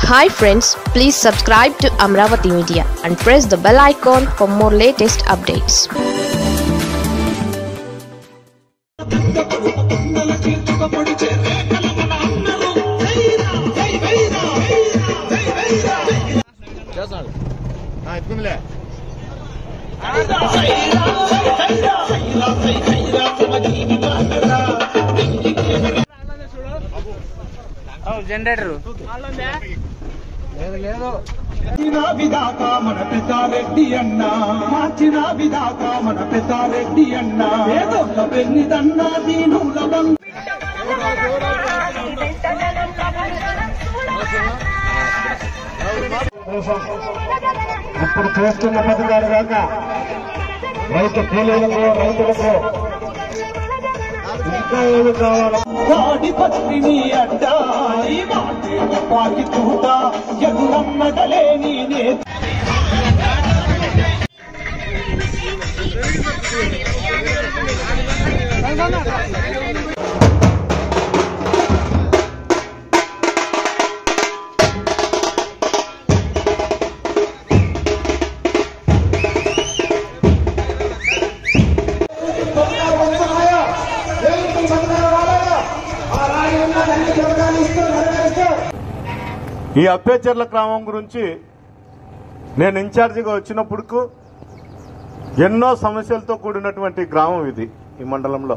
Hi friends please subscribe to Amaravati media and press the bell icon for more latest updates ఎత్తుకుందిలే generator మార్చిన విధాత మన పెద్దారెడ్డి అన్న మార్చిన విధాత మన పెద్దారెడ్డి అన్న పేదోళ్ళ పెన్నిదన్న దీనుల బంధు ఇప్పుడు చేస్తున్న పథకాలు కాక రైతు కూలీలకు రైతులకు ఇంకా ఏమి కావాలి వాడి పత్రిని అడ్డ ఈ మాటే పాటి తూట ఎదురన్నగలేని నేత ఈ అప్పేచర్ల గ్రామం గురించి నేను ఇన్ఛార్జిగా వచ్చినప్పుడు ఎన్నో సమస్యలతో కూడినటువంటి గ్రామం ఇది ఈ మండలంలో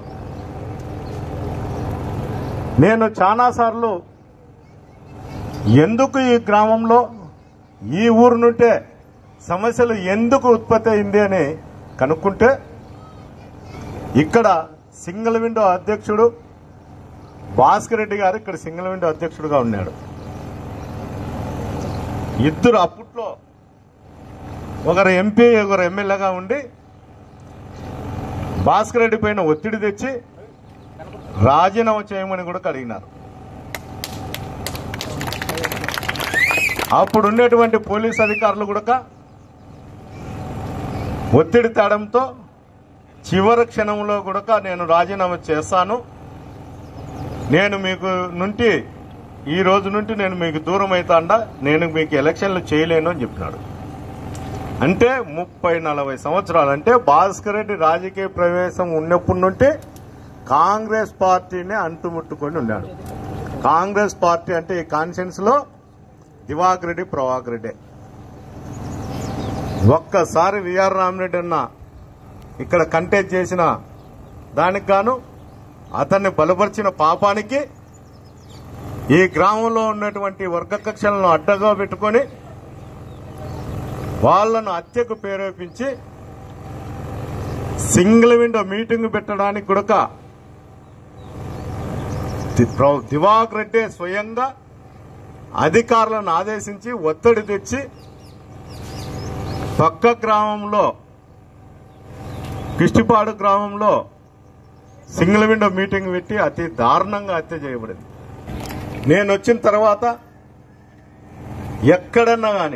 నేను చాలాసార్లు ఎందుకు ఈ గ్రామంలో ఈ ఊరు నుంటే సమస్యలు ఎందుకు ఉత్పత్తి అయింది అని కనుక్కుంటే ఇక్కడ సింగిల్ విండో అధ్యక్షుడు భాస్కర్ రెడ్డి గారు ఇక్కడ సింగిల్ విండో అధ్యక్షుడుగా ఉన్నాడు ఇద్దరు అప్పట్లో ఒకరు ఎంపీ ఒకరు ఎమ్మెల్యేగా ఉండి భాస్కర్ రెడ్డి పైన ఒత్తిడి తెచ్చి రాజీనామా చేయమని కూడా అడిగినారు అప్పుడు ఉండేటువంటి పోలీస్ అధికారులు కూడా ఒత్తిడి తేడంతో చివరి క్షణంలో కూడా నేను రాజీనామా చేస్తాను నేను మీకు నుండి ఈ రోజు నుండి నేను మీకు దూరం అవుతాండా నేను మీకు ఎలక్షన్లు చేయలేను అని చెప్పినాడు అంటే ముప్పై నలభై సంవత్సరాలు అంటే భాస్కర్ రెడ్డి రాజకీయ ప్రవేశం ఉన్నప్పటి నుండి కాంగ్రెస్ పార్టీని అంటుముట్టుకొని ఉన్నాడు కాంగ్రెస్ పార్టీ అంటే ఈ కాన్ఫరెన్స్ లో దివాకర్ రెడ్డి ప్రభాకర్ రెడ్డి ఒక్కసారి విఆర్ రామిరెడ్డి అన్న ఇక్కడ కంటెస్ట్ చేసిన దానికి గాను అతన్ని బలపరిచిన పాపానికి ఈ గ్రామంలో ఉన్నటువంటి వర్గ కక్షలను అడ్డగా పెట్టుకొని వాళ్లను హత్యకు ప్రేరేపించి సింగిల్ విండో మీటింగ్ పెట్టడానికి కూడా దివాకర్ రెడ్డి స్వయంగా అధికారులను ఆదేశించి ఒత్తిడి తెచ్చి పక్క గ్రామంలో కిష్టిపాడు గ్రామంలో సింగిల్ విండో మీటింగ్ పెట్టి అతి దారుణంగా హత్య చేయబడింది నేను వచ్చిన తర్వాత ఎక్కడన్నా కానీ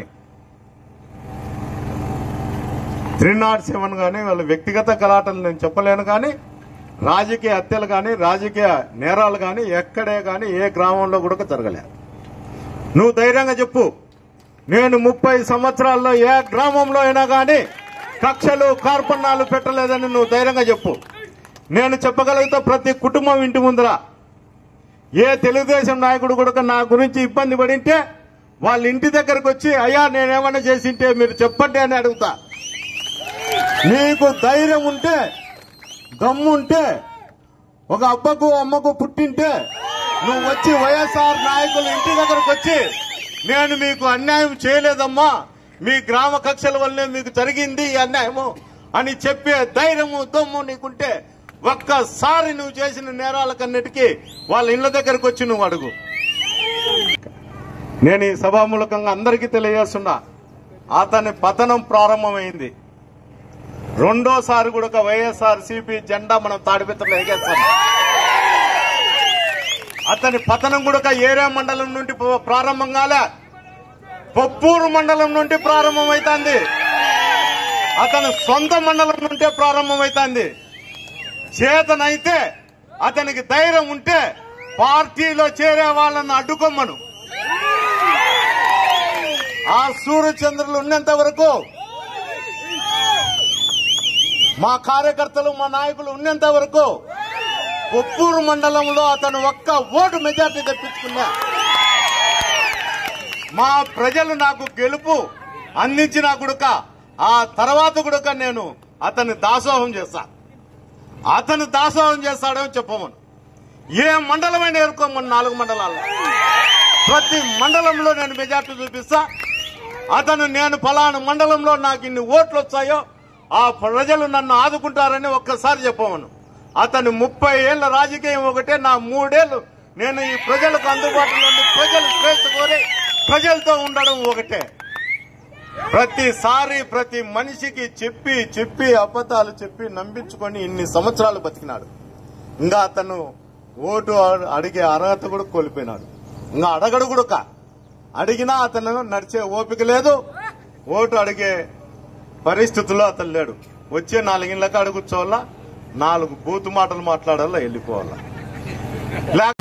త్రీ నాట్ సెవెన్ కానీ వాళ్ళ వ్యక్తిగత కలాటలు నేను చెప్పలేను కానీ రాజకీయ హత్యలు కానీ రాజకీయ నేరాలు కానీ ఎక్కడే కానీ ఏ గ్రామంలో కూడా జరగలేదు నువ్వు ధైర్యంగా చెప్పు నేను ముప్పై సంవత్సరాల్లో ఏ గ్రామంలో అయినా కానీ కక్షలు కార్పణాలు పెట్టలేదని నువ్వు ధైర్యంగా చెప్పు నేను చెప్పగలిగితే ప్రతి కుటుంబం ఇంటి ముందర ఏ తెలుగుదేశం నాయకుడు కూడా నా గురించి ఇబ్బంది పడింటే వాళ్ళ ఇంటి దగ్గరకు వచ్చి అయ్యా నేనేమన్నా చేసింటే మీరు చెప్పండి అని అడుగుతా నీకు ధైర్యం ఉంటే దమ్ము ఉంటే ఒక అబ్బకు అమ్మకు పుట్టింటే నువ్వు వచ్చి వైఎస్ఆర్ నాయకులు ఇంటి దగ్గరకు వచ్చి నేను మీకు అన్యాయం చేయలేదమ్మా మీ గ్రామ కక్షల వల్లే మీకు జరిగింది ఈ అన్యాయము అని చెప్పే ధైర్యము దమ్ము నీకుంటే ఒక్కసారి నువ్వు చేసిన నేరాలకన్నిటికీ వాళ్ళ ఇళ్ల దగ్గరకు వచ్చి నువ్వు అడుగు నేను ఈ సభామూలకంగా అందరికీ తెలియజేస్తున్నా అతని పతనం ప్రారంభమైంది రెండోసారి కూడా వైఎస్ఆర్ సిపి జెండా మనం తాడిపెత్తలో ఎగేస్తాం అతని పతనం కూడా ఏరియా మండలం నుండి ప్రారంభం కాలే పప్పూరు మండలం నుండి ప్రారంభమైతుంది అతని సొంత మండలం నుండే ప్రారంభమైతుంది చేతనైతే అతనికి ధైర్యం ఉంటే పార్టీలో చేరే వాళ్ళని అడ్డుకోమ్మను సూర్యచంద్రులు ఉన్నంత వరకు మా కార్యకర్తలు మా నాయకులు ఉన్నంత వరకు కొప్పూరు మండలంలో అతను ఒక్క ఓటు మెజార్టీ తెప్పించుకున్నా మా ప్రజలు నాకు గెలుపు అందించిన గుడక ఆ తర్వాత గుడక నేను అతన్ని దాసోహం చేస్తా అతను దాసోహం చేస్తాడని చెప్పమను ఏ మండలమైనా ఎరుకోమని నాలుగు మండలాల్లో ప్రతి మండలంలో నేను మెజార్టీ చూపిస్తా అతను నేను ఫలానా మండలంలో నాకు ఇన్ని ఓట్లు వచ్చాయో ఆ ప్రజలు నన్ను ఆదుకుంటారని ఒక్కసారి చెప్పమను అతను ముప్పై ఏళ్ల రాజకీయం ఒకటే నా మూడేళ్లు నేను ఈ ప్రజలకు అందుబాటులో ఉండి ప్రజలు శ్రేష్ఠ కోరి ప్రజలతో ఉండడం ఒకటే ప్రతిసారి ప్రతి మనిషికి చెప్పి చెప్పి అబద్ధాలు చెప్పి నమ్మించుకొని ఇన్ని సంవత్సరాలు బతికినాడు ఇంకా అతను ఓటు అడ- అడిగే అర్హత కూడా కోల్పోయినాడు ఇంకా అడగడు కూడా కా. అడిగినా అతను నడిచే ఓపిక లేదు ఓటు అడిగే పరిస్థితుల్లో అతను లేడు వచ్చే నాలుగిళ్ళకి అడుగుచ్చోవాలా నాలుగు బూతు మాటలు మాట్లాడాలా వెళ్ళిపోవాలా లేక